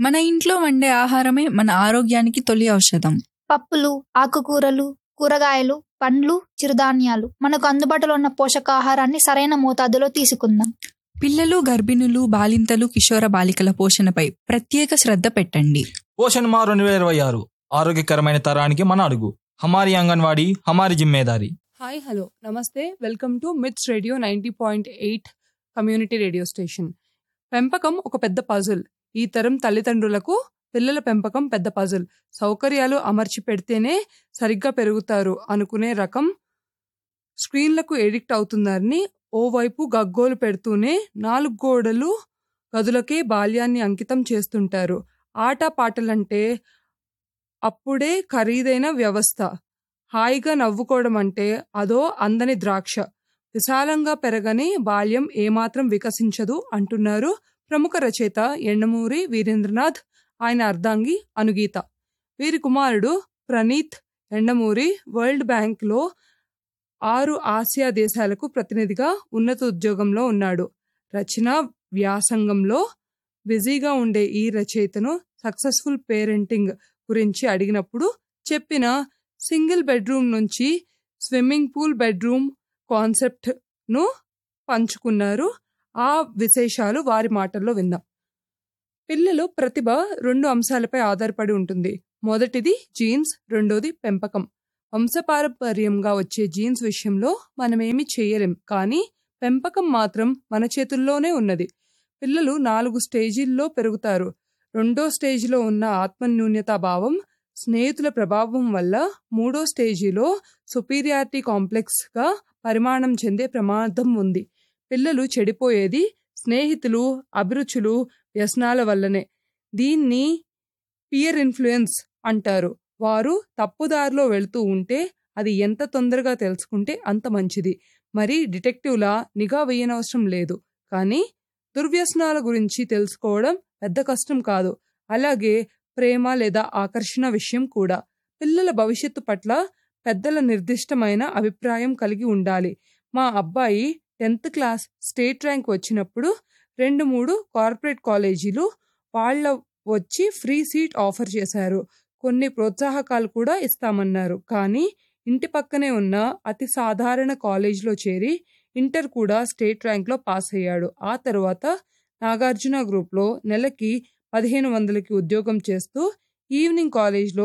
మన ఇంట్లో వండే ఆహారమే మన ఆరోగ్యానికి తొలి ఔషధం పప్పులు ఆకుకూరలు కూరగాయలు పండ్లు చిరుధాన్యాలు మనకు అందుబాటులో ఉన్న పోషకాహారాన్ని సరైన మోతాదులో తీసుకుందాం పిల్లలు గర్భిణులు బాలింతలు కిషోర బాలికల పోషణపై ప్రత్యేక శ్రద్ధ పెట్టండి పోషణ్ మా రెండు వేల ఇరవై ఆరు ఆరోగ్యకరమైన తరానికి మన అడుగు హమారి అంగన్వాడీ హమారి జిమ్మేదారి hi hello namaste welcome to MITS radio ninety point eight community radio station పెంపకం ఒక పెద్ద పజుల్ ఈ తరం తల్లిదండ్రులకు పిల్లల పెంపకం పెద్ద పజుల్ సౌకర్యాలు అమర్చి పెడితేనే సరిగ్గా పెరుగుతారు అనుకునే రకం స్క్రీన్లకు ఎడిక్ట్ అవుతున్నారని ఓవైపు గగ్గోలు పెడుతూనే నాలుగు గోడలు గదులకే బాల్యాన్ని అంకితం చేస్తుంటారు ఆట పాటలంటే అప్పుడే ఖరీదైన వ్యవస్థ హాయిగా నవ్వుకోవడం అంటే అదో అందని ద్రాక్ష విశాలంగా పెరగని బాల్యం ఏమాత్రం వికసించదు అంటున్నారు ప్రముఖ రచయిత ఎండమూరి వీరేంద్రనాథ్ ఆయన అర్ధాంగి అనుగీత వీరి కుమారుడు ప్రణీత్ ఎండమూరి వరల్డ్ బ్యాంక్లో ఆరు ఆసియా దేశాలకు ప్రతినిధిగా ఉన్నత ఉద్యోగంలో ఉన్నాడు రచన వ్యాసంగంలో బిజీగా ఉండే ఈ రచయితను సక్సెస్ఫుల్ పేరెంటింగ్ గురించి అడిగినప్పుడు చెప్పిన సింగిల్ బెడ్రూమ్ నుంచి స్విమ్మింగ్ పూల్ బెడ్రూమ్ కాన్సెప్ట్ను పంచుకున్నారు ఆ విశేషాలు వారి మాటల్లో విందాం పిల్లలు ప్రతిభ రెండు అంశాలపై ఆధారపడి ఉంటుంది మొదటిది జీన్స్ రెండోది పెంపకం వంశపారంపర్యంగా వచ్చే జీన్స్ విషయంలో మనమేమి చేయలేం కానీ పెంపకం మాత్రం మన చేతుల్లోనే ఉన్నది పిల్లలు నాలుగు స్టేజీల్లో పెరుగుతారు రెండో స్టేజిలో ఉన్న ఆత్మన్యూన్యతా భావం స్నేహితుల ప్రభావం వల్ల మూడో స్టేజీలో సుపీరియారిటీ కాంప్లెక్స్గా పరిమాణం చెందే ప్రమాదం ఉంది పిల్లలు చెడిపోయేది స్నేహితులు అభిరుచులు వ్యసనాల వల్లనే దీన్ని పియర్ ఇన్ఫ్లుయెన్స్ అంటారు వారు తప్పుదారిలో వెళ్తూ ఉంటే అది ఎంత తొందరగా తెలుసుకుంటే అంత మంచిది మరి డిటెక్టివ్లా నిఘా వేయనవసరం లేదు కానీ దుర్వ్యసనాల గురించి తెలుసుకోవడం పెద్ద కష్టం కాదు అలాగే ప్రేమ లేదా ఆకర్షణ విషయం కూడా పిల్లల భవిష్యత్తు పట్ల పెద్దల నిర్దిష్టమైన అభిప్రాయం కలిగి ఉండాలి మా అబ్బాయి టెన్త్ క్లాస్ స్టేట్ ర్యాంక్ వచ్చినప్పుడు రెండు మూడు కార్పొరేట్ కాలేజీలు వాళ్ళ వచ్చి ఫ్రీ సీట్ ఆఫర్ చేశారు కొన్ని ప్రోత్సాహకాలు కూడా ఇస్తామన్నారు కానీ ఇంటి పక్కనే ఉన్న అతి సాధారణ కాలేజీలో చేరి ఇంటర్ కూడా స్టేట్ ర్యాంక్లో పాస్ అయ్యాడు ఆ తర్వాత నాగార్జున గ్రూప్లో నెలకి పదిహేను వందలకి ఉద్యోగం చేస్తూ ఈవినింగ్ కాలేజ్లో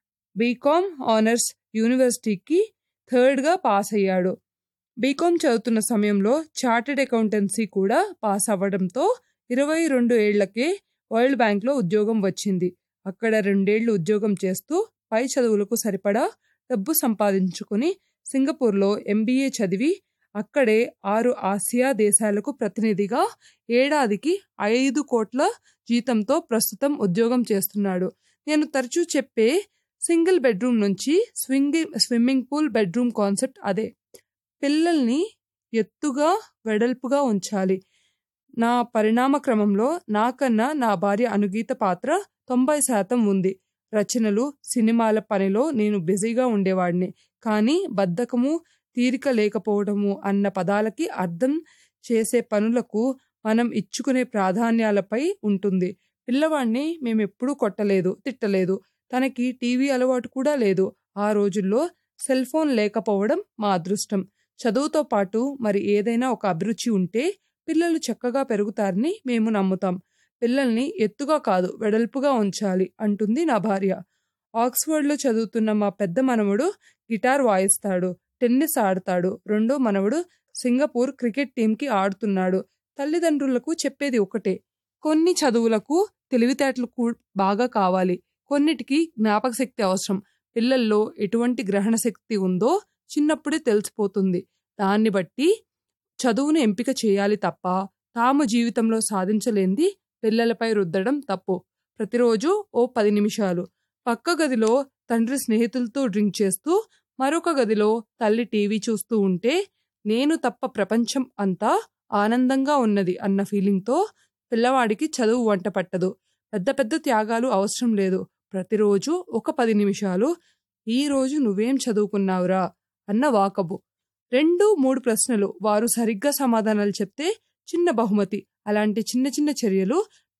బీకామ్ ఆనర్స్ యూనివర్సిటీకి థర్డ్గా పాస్ అయ్యాడు బీకామ్ చదువుతున్న సమయంలో చార్టెడ్ అకౌంటెన్సీ కూడా పాస్ అవ్వడంతో ఇరవై రెండు ఏళ్లకే వరల్డ్ బ్యాంక్లో ఉద్యోగం వచ్చింది అక్కడ రెండేళ్లు ఉద్యోగం చేస్తూ పై చదువులకు సరిపడా డబ్బు సంపాదించుకుని సింగపూర్లో ఎంబీఏ చదివి అక్కడే ఆరు ఆసియా దేశాలకు ప్రతినిధిగా ఏడాదికి ఐదు కోట్ల జీతంతో ప్రస్తుతం ఉద్యోగం చేస్తున్నాడు నేను తరచూ చెప్పే సింగిల్ బెడ్రూమ్ నుంచి స్వింగి స్విమ్మింగ్ పూల్ బెడ్రూమ్ కాన్సెప్ట్ అదే పిల్లల్ని ఎత్తుగా వెడల్పుగా ఉంచాలి నా పరిణామ క్రమంలో నాకన్నా నా భార్య అనుగీత పాత్ర తొంభై శాతం ఉంది రచనలు సినిమాల పనిలో నేను బిజీగా ఉండేవాడిని కానీ బద్ధకము తీరిక లేకపోవడము అన్న పదాలకి అర్థం చేసే పనులకు మనం ఇచ్చుకునే ప్రాధాన్యాలపై ఉంటుంది పిల్లవాడిని మేమెప్పుడూ కొట్టలేదు తిట్టలేదు తనకి టీవీ అలవాటు కూడా లేదు ఆ రోజుల్లో సెల్ ఫోన్ లేకపోవడం మా అదృష్టం చదువుతో పాటు మరి ఏదైనా ఒక అభిరుచి ఉంటే పిల్లలు చక్కగా పెరుగుతారని మేము నమ్ముతాం పిల్లల్ని ఎత్తుగా కాదు వెడల్పుగా ఉంచాలి అంటుంది నా భార్య ఆక్స్ఫర్డ్లో చదువుతున్న మా పెద్ద మనవడు గిటార్ వాయిస్తాడు టెన్నిస్ ఆడతాడు రెండో మనవడు సింగపూర్ క్రికెట్ టీంకి ఆడుతున్నాడు తల్లిదండ్రులకు చెప్పేది ఒకటే కొన్ని చదువులకు తెలివితేటలు కూ- బాగా కావాలి కొన్నిటికి జ్ఞాపక శక్తి అవసరం పిల్లల్లో ఎటువంటి గ్రహణ శక్తి ఉందో చిన్నప్పుడే తెలిసిపోతుంది దాన్ని బట్టి చదువును ఎంపిక చేయాలి తప్ప తాము జీవితంలో సాధించలేంది పిల్లలపై రుద్దడం తప్పు ప్రతిరోజు ఓ పది నిమిషాలు పక్క గదిలో తండ్రి స్నేహితులతో డ్రింక్ చేస్తూ మరొక గదిలో తల్లి టీవీ చూస్తూ ఉంటే నేను తప్ప ప్రపంచం అంతా ఆనందంగా ఉన్నది అన్న ఫీలింగ్తో పిల్లవాడికి చదువు వంట పట్టదు పెద్ద పెద్ద త్యాగాలు అవసరం లేదు ప్రతిరోజు ఒక పది నిమిషాలు ఈ రోజు నువ్వేం చదువుకున్నావురా అన్న వాకబు రెండు మూడు ప్రశ్నలు వారు సరిగ్గా సమాధానాలు చెప్తే చిన్న బహుమతి అలాంటి చిన్న చిన్న చర్యలు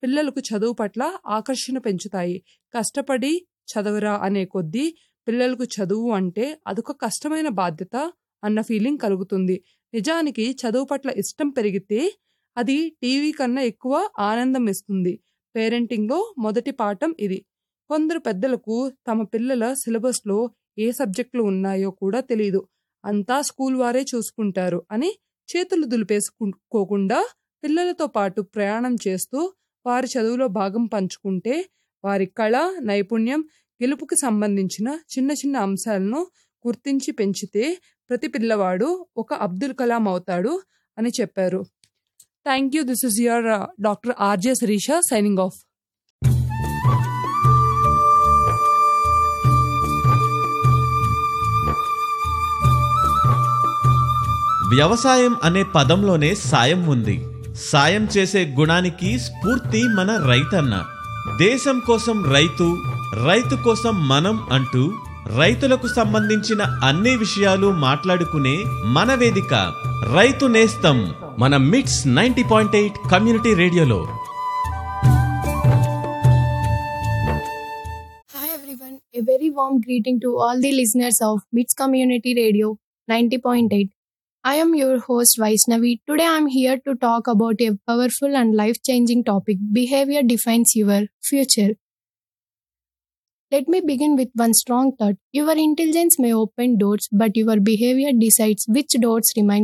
పిల్లలకు చదువు పట్ల ఆకర్షణ పెంచుతాయి కష్టపడి చదవరా అనే కొద్దీ పిల్లలకు చదువు అంటే అదొక కష్టమైన బాధ్యత అన్న ఫీలింగ్ కలుగుతుంది నిజానికి చదువు పట్ల ఇష్టం పెరిగితే అది టీవీ కన్నా ఎక్కువ ఆనందం ఇస్తుంది పేరెంటింగ్లో మొదటి పాఠం ఇది కొందరు పెద్దలకు తమ పిల్లల సిలబస్లో ఏ సబ్జెక్టులు ఉన్నాయో కూడా తెలియదు అంతా స్కూల్ వారే చూసుకుంటారు అని చేతులు దులిపేసుకోకుండా పిల్లలతో పాటు ప్రయాణం చేస్తూ వారి చదువులో భాగం పంచుకుంటే వారి కళ నైపుణ్యం గెలుపుకి సంబంధించిన చిన్న చిన్న అంశాలను గుర్తించి పెంచితే ప్రతి పిల్లవాడు ఒక అబ్దుల్ కలాం అవుతాడు అని చెప్పారు thank you this is your doctor RJ Sharisha signing off వ్యవసాయం అనే పదంలోనే సాయం ఉంది సాయం చేసే గుణానికి స్ఫూర్తి మన రైతన్న దేశం కోసం రైతు రైతు కోసం మనం అంటూ రైతులకు సంబంధించిన అన్ని విషయాలు మాట్లాడుకునే మన వేదిక రైతు నేస్తం మన MITS ninety point eight community రేడియోలో Hi everyone, a very warm greeting to all the listeners of MITS Community Radio 90.8. I am your host Vaishnavi. Today I am here to talk about a powerful and life-changing topic. Behavior defines your future. Let me begin with one strong thought. Your intelligence may open doors, but your behavior decides which doors remain